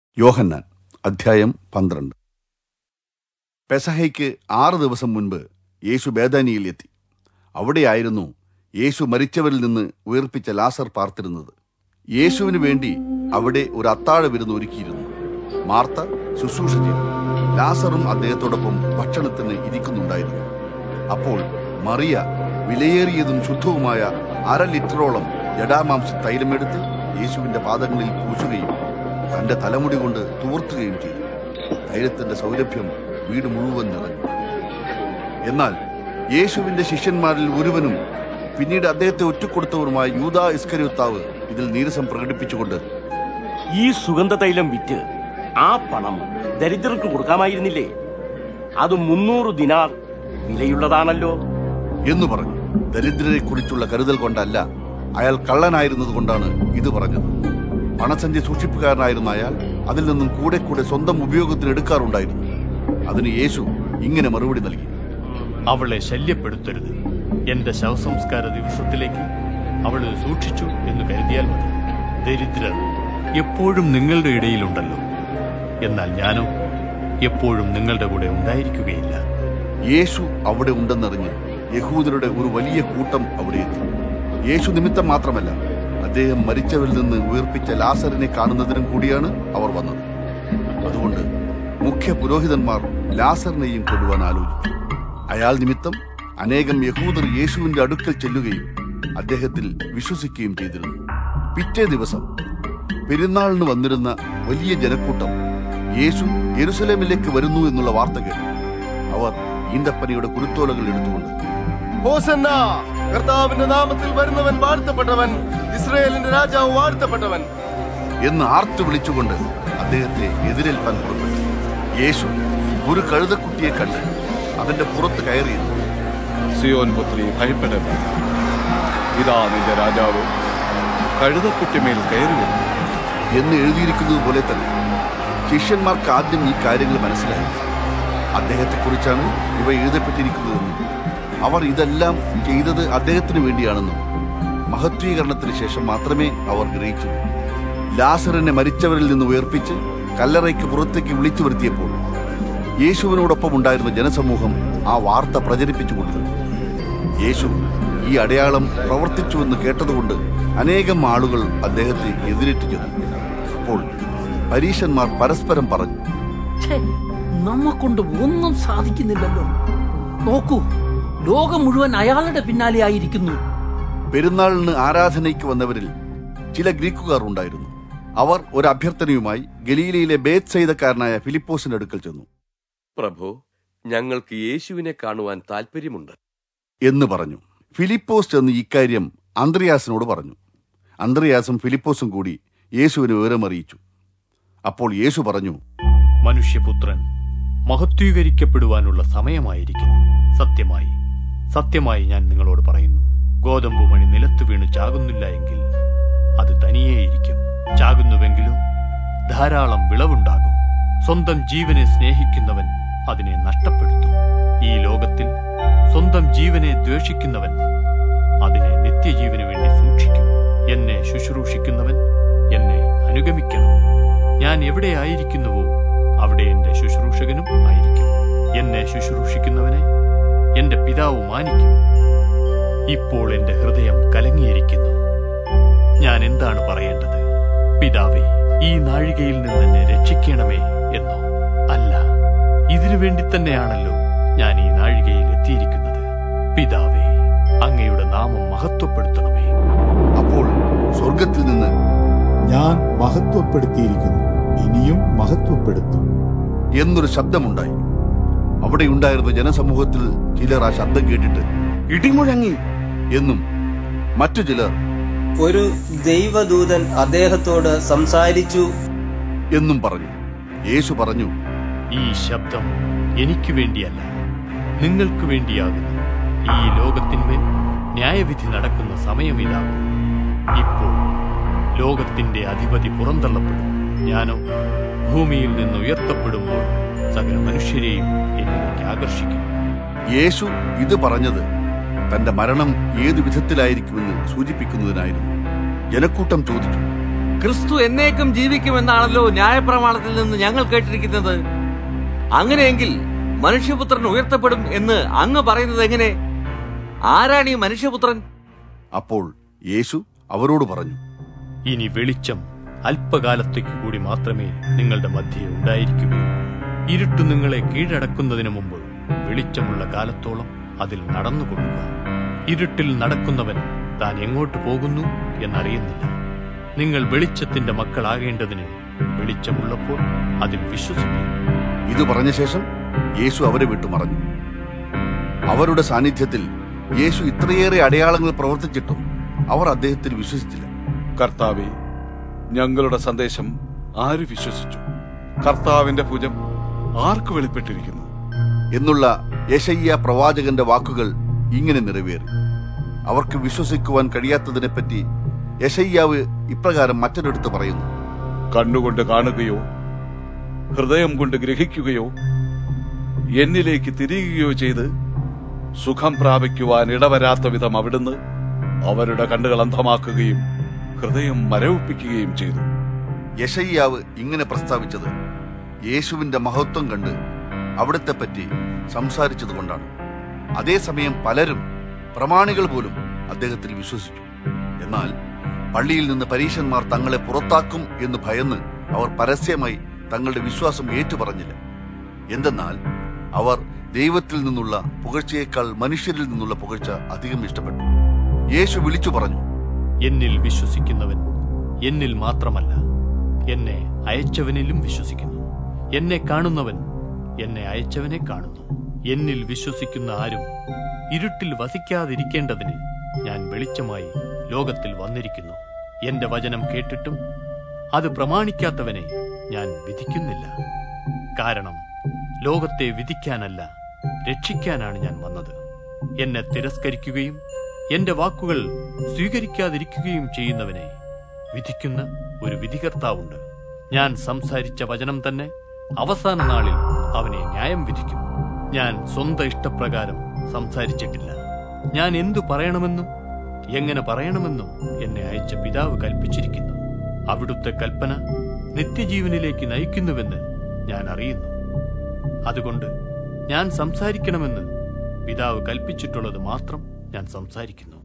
യോഹന്നാൻ അധ്യായം പന്ത്രണ്ട് പെസഹയ്ക്ക് ആറ് ദിവസം മുൻപ് യേശു ബേദാനിയിൽ എത്തി അവിടെയായിരുന്നു യേശു മരിച്ചവരിൽ നിന്ന് ഉയർപ്പിച്ച ലാസർ പാർത്തിരുന്നത് യേശുവിന് വേണ്ടി അവിടെ ഒരു അത്താഴ വിരുന്ന് ഒരുക്കിയിരുന്നു മാർത്ത ശുശ്രൂഷ ചെയ്തു ലാസറും അദ്ദേഹത്തോടൊപ്പം ഭക്ഷണത്തിന് ഇരിക്കുന്നുണ്ടായിരുന്നു അപ്പോൾ മറിയ വിലയേറിയതും ശുദ്ധവുമായ അര ലിറ്ററോളം ജഡാമാംസ തൈലമെടുത്ത് യേശുവിന്റെ പാദങ്ങളിൽ പൂശുകയും തന്റെ തലമുടി കൊണ്ട് തൂർത്തുകയും ചെയ്തു തൈലത്തിന്റെ സൗരഭ്യം വീട് മുഴുവൻ നിറഞ്ഞു എന്നാൽ യേശുവിന്റെ ശിഷ്യന്മാരിൽ ഒരുവനും പിന്നീട് അദ്ദേഹത്തെ ഒറ്റക്കൊടുത്തവരുമായ യൂദാ ഇസ്കരിയുത്താവ് ഇതിൽ നീരസം പ്രകടിപ്പിച്ചുകൊണ്ട് ഈ സുഗന്ധ തൈലം വിറ്റ് ആ പണം ദരിദ്രർക്ക് കൊടുക്കാമായിരുന്നില്ലേ അത് മുന്നൂറ് ദിനാർ വിലയുള്ളതാണല്ലോ എന്ന് പറഞ്ഞു ദരിദ്രരെ കുറിച്ചുള്ള കരുതൽ കൊണ്ടല്ല അയാൾ കള്ളനായിരുന്നത് കൊണ്ടാണ് ഇത് പറഞ്ഞത് പണസഞ്ചി സൂക്ഷിപ്പുകാരനായിരുന്ന അയാൾ അതിൽ നിന്നും കൂടെ കൂടെ സ്വന്തം ഉപയോഗത്തിന് എടുക്കാറുണ്ടായിരുന്നു അതിന് യേശു ഇങ്ങനെ മറുപടി നൽകി അവളെ ശല്യപ്പെടുത്തരുത് എന്റെ ശവസംസ്കാര ദിവസത്തിലേക്ക് അവൾ ഇത് സൂക്ഷിച്ചു എന്ന് കരുതിയാൽ മതി ദരിദ്രർ എപ്പോഴും നിങ്ങളുടെ ഇടയിലുണ്ടല്ലോ എന്നാൽ ഞാനോ എപ്പോഴും നിങ്ങളുടെ കൂടെ ഉണ്ടായിരിക്കുകയില്ല യേശു അവിടെ ഉണ്ടെന്നറിഞ്ഞ് യഹൂദരുടെ ഒരു വലിയ കൂട്ടം അവിടെ എത്തി യേശു നിമിത്തം മാത്രമല്ല അദ്ദേഹം മരിച്ചവരിൽ നിന്ന് ഉയർപ്പിച്ച ലാസറിനെ കാണുന്നതിനും കൂടിയാണ് അവർ വന്നത് അതുകൊണ്ട് മുഖ്യ പുരോഹിതന്മാർ ലാസറിനെയും കൊല്ലുവാൻ ആലോചിച്ചു അയാൾ നിമിത്തം അനേകം യഹൂദർ യേശുവിന്റെ അടുക്കൽ ചെല്ലുകയും അദ്ദേഹത്തിൽ വിശ്വസിക്കുകയും ചെയ്തിരുന്നു പിറ്റേ ദിവസം പെരുന്നാളിന് വന്നിരുന്ന വലിയ ജനക്കൂട്ടം യേശു യെരുസലേമിലേക്ക് വരുന്നു എന്നുള്ള വാർത്ത കേട്ടു അവർ ഈന്തപ്പനയുടെ കുരുത്തോലകൾ എടുത്തുകൊണ്ട് ഹോസന്ന കർത്താവിന്റെ നാമത്തിൽ വരുന്നവൻ വാഴ്ത്തപ്പെട്ടവൻ ഇസ്രയേലിന്റെ രാജാവ് വാഴ്ത്തപ്പെട്ടവൻ എന്ന് ആർത്തു വിളിച്ചുകൊണ്ട് അദ്ദേഹത്തെ എതിരേൽപ്പാൻ പുറപ്പെട്ടു യേശു ഒരു കഴുതക്കുട്ടിയെ കണ്ട് അതിന്റെ പുറത്ത് കയറിയിരുന്നു സിയോൻ പുത്രി ഭയപ്പെടരുത് ഇതാ നിന്റെ രാജാവ് കഴുതക്കുട്ടിമേൽ കയറി വരുന്നു എന്ന് എഴുതിയിരിക്കുന്നത് പോലെ തന്നെ ശിഷ്യന്മാർക്ക് ആദ്യം ഈ കാര്യങ്ങൾ മനസ്സിലായി അദ്ദേഹത്തെക്കുറിച്ചാണ് ഇവ എഴുതപ്പെട്ടിരിക്കുന്നതെന്നും അവർ ഇതെല്ലാം ചെയ്തത് അദ്ദേഹത്തിന് വേണ്ടിയാണെന്നും മഹത്വീകരണത്തിന് ശേഷം മാത്രമേ അവർ ഗ്രഹിച്ചു ലാസറിനെ മരിച്ചവരിൽ നിന്ന് ഉയർപ്പിച്ച് കല്ലറയ്ക്ക് പുറത്തേക്ക് വിളിച്ചു വരുത്തിയപ്പോൾ യേശുവിനോടൊപ്പം ഉണ്ടായിരുന്ന ജനസമൂഹം ആ വാർത്ത പ്രചരിപ്പിച്ചുകൊണ്ടിരുന്നു യേശു ഈ അടയാളം പ്രവർത്തിച്ചുവെന്ന് കേട്ടതുകൊണ്ട് അനേകം ആളുകൾ അദ്ദേഹത്തെ എതിരേറ്റു ചെന്നു അപ്പോൾ പരീശന്മാർ പരസ്പരം പറഞ്ഞു ഛേ, നമ്മക്കൊണ്ട് ഒന്നും സാധിക്കുന്നില്ലല്ലോ നോക്കൂ ലോകം മുഴുവൻ അയാളുടെ പിന്നാലെ ആയിരിക്കുന്നു പെരുന്നാളിന് ആരാധനയ്ക്ക് വന്നവരിൽ ചില ഗ്രീക്കുകാർ ഉണ്ടായിരുന്നു അവർ ഒരു അഭ്യർത്ഥനയുമായി ഗലീലയിലെ ബേത് ചെയ്തക്കാരനായ ഫിലിപ്പോസിന്റെ അടുക്കൽ ചെന്നു പ്രഭു ഞങ്ങൾക്ക് യേശുവിനെ കാണുവാൻ താല്പര്യമുണ്ട് എന്ന് പറഞ്ഞു ഫിലിപ്പോസ് ചെന്ന് ഇക്കാര്യം അന്ത്രയാസിനോട് പറഞ്ഞു അന്ത്രയാസും ഫിലിപ്പോസും കൂടി യേശുവിന് വിവരമറിയിച്ചു അപ്പോൾ യേശു പറഞ്ഞു മനുഷ്യപുത്രൻ മഹത്വീകരിക്കപ്പെടുവാനുള്ള സമയമായിരിക്കുന്നു സത്യമായി സത്യമായി ഞാൻ നിങ്ങളോട് പറയുന്നു ഗോതമ്പ് മണി നിലത്ത് വീണ് ചാകുന്നില്ല എങ്കിൽ അത് തനിയേയിരിക്കും ചാകുന്നുവെങ്കിലോ ധാരാളം വിളവുണ്ടാകും സ്വന്തം ജീവനെ സ്നേഹിക്കുന്നവൻ അതിനെ നഷ്ടപ്പെടുത്തും ഈ ലോകത്തിൽ സ്വന്തം ജീവനെ ദ്വേഷിക്കുന്നവൻ അതിനെ നിത്യജീവന് വേണ്ടി സൂക്ഷിക്കും എന്നെ ശുശ്രൂഷിക്കുന്നവൻ എന്നെ അനുഗമിക്കണം ഞാൻ എവിടെയായിരിക്കുന്നുവോ അവിടെ എന്റെ ശുശ്രൂഷകനും ആയിരിക്കും എന്നെ ശുശ്രൂഷിക്കുന്നവനെ എന്റെ പിതാവ് മാനിക്കും ഇപ്പോൾ എന്റെ ഹൃദയം കലങ്ങിയിരിക്കുന്നു ഞാൻ എന്താണ് പറയേണ്ടത് പിതാവേ ഈ നാഴികയിൽ നിന്ന് എന്നെ രക്ഷിക്കണമേ എന്നോ അല്ല ഇതിനു വേണ്ടി തന്നെയാണല്ലോ ഞാൻ ഈ നാഴികയിൽ എത്തിയിരിക്കുന്നത് പിതാവേ അങ്ങയുടെ നാമം മഹത്വപ്പെടുത്തണമേ അപ്പോൾ സ്വർഗത്തിൽ നിന്ന് ഞാൻ മഹത്വപ്പെടുത്തിയിരിക്കുന്നു ഇനിയും മഹത്വപ്പെടുത്തും എന്നൊരു ശബ്ദമുണ്ടായി അവിടെ ഉണ്ടായിരുന്ന ജനസമൂഹത്തിൽ ചിലർ ആ ശബ്ദം കേട്ടിട്ട് ഇടിമുഴങ്ങി എന്നും മറ്റു ചിലർ ഒരു ദൈവദൂതൻ അദ്ദേഹത്തോട് സംസാരിച്ചു എന്നും പറഞ്ഞു യേശു പറഞ്ഞു ഈ ശബ്ദം എനിക്ക് വേണ്ടിയല്ല നിങ്ങൾക്ക് വേണ്ടിയാകുന്നു ഈ ലോകത്തിന്മേൽ ന്യായവിധി നടക്കുന്ന സമയമിതാകുന്നു ഇപ്പോൾ ലോകത്തിന്റെ അധിപതി പുറന്തള്ളപ്പെടും ഞാനോ ഭൂമിയിൽ നിന്ന് ഉയർത്തപ്പെടുമ്പോൾ സകല മനുഷ്യരെയും എന്നിലേക്ക് ആകർഷിക്കും യേശു ഇത് പറഞ്ഞത് തന്റെ മരണം ഏതു വിധത്തിലായിരിക്കുമെന്ന് സൂചിപ്പിക്കുന്നതിനായിരുന്നു ജനക്കൂട്ടം ചോദിച്ചു ക്രിസ്തു എന്നേക്കും ജീവിക്കുമെന്നാണല്ലോ ന്യായപ്രമാണത്തിൽ നിന്ന് ഞങ്ങൾ കേട്ടിരിക്കുന്നത് അങ്ങനെയെങ്കിൽ മനുഷ്യപുത്രൻ ഉയർത്തപ്പെടും എന്ന് അങ്ങ് പറയുന്നത് എങ്ങനെ ആരാണ് ഈ മനുഷ്യപുത്രൻ അപ്പോൾ യേശു അവരോട് പറഞ്ഞു ഇനി വെളിച്ചം അല്പകാലത്തേക്ക് കൂടി മാത്രമേ നിങ്ങളുടെ മധ്യേ ഉണ്ടായിരിക്കുകയുള്ളൂ ഇരുട്ട് നിങ്ങളെ കീഴടക്കുന്നതിന് മുമ്പ് വെളിച്ചമുള്ള കാലത്തോളം അതിൽ നടന്നുകൊള്ളുക ഇരുട്ടിൽ നടക്കുന്നവൻ താൻ എങ്ങോട്ട് പോകുന്നു എന്നറിയുന്നില്ല നിങ്ങൾ വെളിച്ചത്തിന്റെ മക്കളാകേണ്ടതിന് വെളിച്ചമുള്ളപ്പോൾ അതിൽ വിശ്വസിക്കും ഇത് പറഞ്ഞ ശേഷം യേശു അവരെ വിട്ടു മറഞ്ഞു അവരുടെ സാന്നിധ്യത്തിൽ യേശു ഇത്രയേറെ അടയാളങ്ങൾ പ്രവർത്തിച്ചിട്ടും അവർ അദ്ദേഹത്തിൽ വിശ്വസിച്ചില്ല കർത്താവെ ഞങ്ങളുടെ സന്ദേശം ആര് വിശ്വസിച്ചു കർത്താവിന്റെ ഭുജം ആർക്ക് വെളിപ്പെട്ടിരിക്കുന്നു എന്നുള്ള യശയ്യ പ്രവാചകന്റെ വാക്കുകൾ ഇങ്ങനെ നിറവേറി അവർക്ക് വിശ്വസിക്കുവാൻ കഴിയാത്തതിനെപ്പറ്റി യശയ്യാവ് ഇപ്രകാരം മറ്റൊരിടത്ത് പറയുന്നു കണ്ണുകൊണ്ട് കാണുകയോ ഹൃദയം കൊണ്ട് ഗ്രഹിക്കുകയോ എന്നിലേക്ക് തിരിയുകയോ ചെയ്ത് സുഖം പ്രാപിക്കുവാൻ ഇടവരാത്ത വിധം അവിടുന്ന് അവരുടെ കണ്ണുകൾ അന്ധമാക്കുകയും ഹൃദയം മരവിപ്പിക്കുകയും ചെയ്തു യശയ്യാവ് ഇങ്ങനെ പ്രസ്താവിച്ചത് യേശുവിന്റെ മഹത്വം കണ്ട് അവിടത്തെ പറ്റി സംസാരിച്ചതുകൊണ്ടാണ് അതേസമയം പലരും പ്രമാണികൾ പോലും അദ്ദേഹത്തിൽ വിശ്വസിച്ചു എന്നാൽ പള്ളിയിൽ നിന്ന് പരീശന്മാർ തങ്ങളെ പുറത്താക്കും എന്ന് ഭയന്ന് അവർ പരസ്യമായി തങ്ങളുടെ വിശ്വാസം ഏറ്റുപറഞ്ഞില്ല എന്തെന്നാൽ അവർ ദൈവത്തിൽ നിന്നുള്ള പുകഴ്ചയേക്കാൾ മനുഷ്യരിൽ നിന്നുള്ള പുകഴ്ച അധികം ഇഷ്ടപ്പെട്ടു യേശു വിളിച്ചു പറഞ്ഞു എന്നിൽ വിശ്വസിക്കുന്നവൻ എന്നിൽ മാത്രമല്ല എന്നെ അയച്ചവനിലും വിശ്വസിക്കുന്നു എന്നെ കാണുന്നവൻ എന്നെ അയച്ചവനെ കാണുന്നു എന്നിൽ വിശ്വസിക്കുന്ന ആരും ഇരുട്ടിൽ വസിക്കാതിരിക്കേണ്ടതിന് ഞാൻ വെളിച്ചമായി ലോകത്തിൽ വന്നിരിക്കുന്നു എന്റെ വചനം കേട്ടിട്ടും അത് പ്രമാണിക്കാത്തവനെ ഞാൻ വിധിക്കുന്നില്ല കാരണം ലോകത്തെ വിധിക്കാനല്ല രക്ഷിക്കാനാണ് ഞാൻ വന്നത് എന്നെ തിരസ്കരിക്കുകയും എന്റെ വാക്കുകൾ സ്വീകരിക്കാതിരിക്കുകയും ചെയ്യുന്നവനെ വിധിക്കുന്ന ഒരു വിധികർത്താവുണ്ട് ഞാൻ സംസാരിച്ച വചനം തന്നെ അവസാന നാളിൽ അവനെ ന്യായം വിധിക്കും ഞാൻ സ്വന്തം ഇഷ്ടപ്രകാരം സംസാരിച്ചിട്ടില്ല ഞാൻ എന്തു പറയണമെന്നും എങ്ങനെ പറയണമെന്നും എന്നെ അയച്ച പിതാവ് കൽപ്പിച്ചിരിക്കുന്നു അവിടുത്തെ കൽപ്പന നിത്യജീവനിലേക്ക് നയിക്കുന്നുവെന്ന് ഞാൻ അറിയുന്നു അതുകൊണ്ട് ഞാൻ സംസാരിക്കണമെന്ന് പിതാവ് കൽപ്പിച്ചിട്ടുള്ളത് മാത്രം ഞാൻ സംസാരിക്കുന്നു